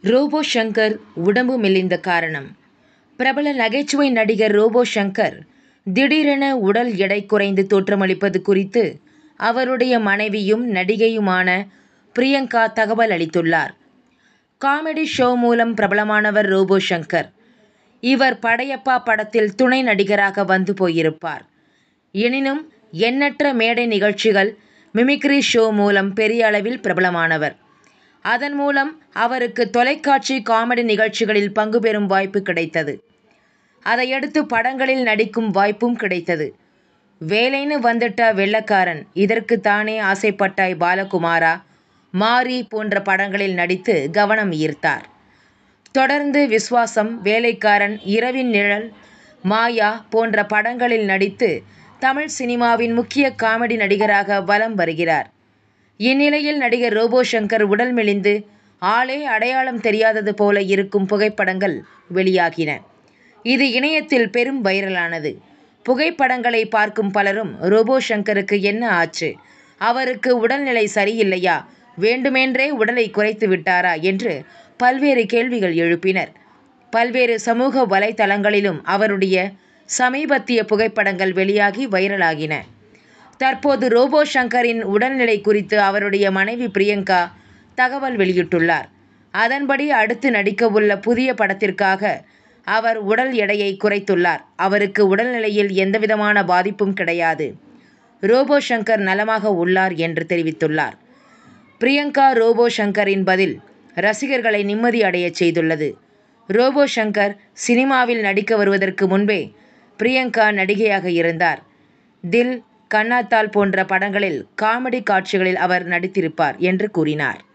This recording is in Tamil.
ரோபோ ஷங்கர் உடம்பு மெலிந்த காரணம் பிரபல நகைச்சுவை நடிகர் ரோபோ ஷங்கர் திடீரென உடல் எடை குறைந்து தோற்றமளிப்பது குறித்து அவருடைய மனைவியும் நடிகையுமான பிரியங்கா தகவல் அளித்துள்ளார் காமெடி ஷோ மூலம் பிரபலமானவர் ரோபோ ஷங்கர் இவர் படையப்பா படத்தில் துணை நடிகராக வந்து போயிருப்பார் எனினும் எண்ணற்ற மேடை நிகழ்ச்சிகள் மிமிக்ரி ஷோ மூலம் பெரிய அளவில் பிரபலமானவர் அதன் மூலம் அவருக்கு தொலைக்காட்சி காமெடி நிகழ்ச்சிகளில் பங்கு பெறும் வாய்ப்பு கிடைத்தது அதையடுத்து படங்களில் நடிக்கும் வாய்ப்பும் கிடைத்தது வேலைன்னு வந்துட்ட வெள்ளக்காரன் இதற்கு தானே ஆசைப்பட்டாய் பாலகுமாரா மாரி போன்ற படங்களில் நடித்து கவனம் ஈர்த்தார் தொடர்ந்து விஸ்வாசம் வேலைக்காரன் இரவின் நிழல் மாயா போன்ற படங்களில் நடித்து தமிழ் சினிமாவின் முக்கிய காமெடி நடிகராக வலம் வருகிறார் இந்நிலையில் நடிகர் ரோபோ சங்கர் உடல் மெலிந்து ஆளே அடையாளம் தெரியாதது போல இருக்கும் புகைப்படங்கள் வெளியாகின இது இணையத்தில் பெரும் வைரலானது புகைப்படங்களை பார்க்கும் பலரும் ரோபோ சங்கருக்கு என்ன ஆச்சு அவருக்கு உடல்நிலை சரியில்லையா வேண்டுமென்றே உடலை குறைத்து விட்டாரா என்று பல்வேறு கேள்விகள் எழுப்பினர் பல்வேறு சமூக வலைதளங்களிலும் அவருடைய சமீபத்திய புகைப்படங்கள் வெளியாகி வைரலாகின தற்போது ரோபோ சங்கரின் உடல்நிலை குறித்து அவருடைய மனைவி பிரியங்கா தகவல் வெளியிட்டுள்ளார் அதன்படி அடுத்து நடிக்கவுள்ள புதிய படத்திற்காக அவர் உடல் எடையை குறைத்துள்ளார் அவருக்கு உடல்நிலையில் எந்தவிதமான பாதிப்பும் கிடையாது ரோபோ சங்கர் நலமாக உள்ளார் என்று தெரிவித்துள்ளார் பிரியங்கா ரோபோ சங்கரின் பதில் ரசிகர்களை நிம்மதி அடையச் செய்துள்ளது ரோபோ சங்கர் சினிமாவில் நடிக்க வருவதற்கு முன்பே பிரியங்கா நடிகையாக இருந்தார் தில் கண்ணாத்தால் போன்ற படங்களில் காமெடி காட்சிகளில் அவர் நடித்திருப்பார் என்று கூறினார்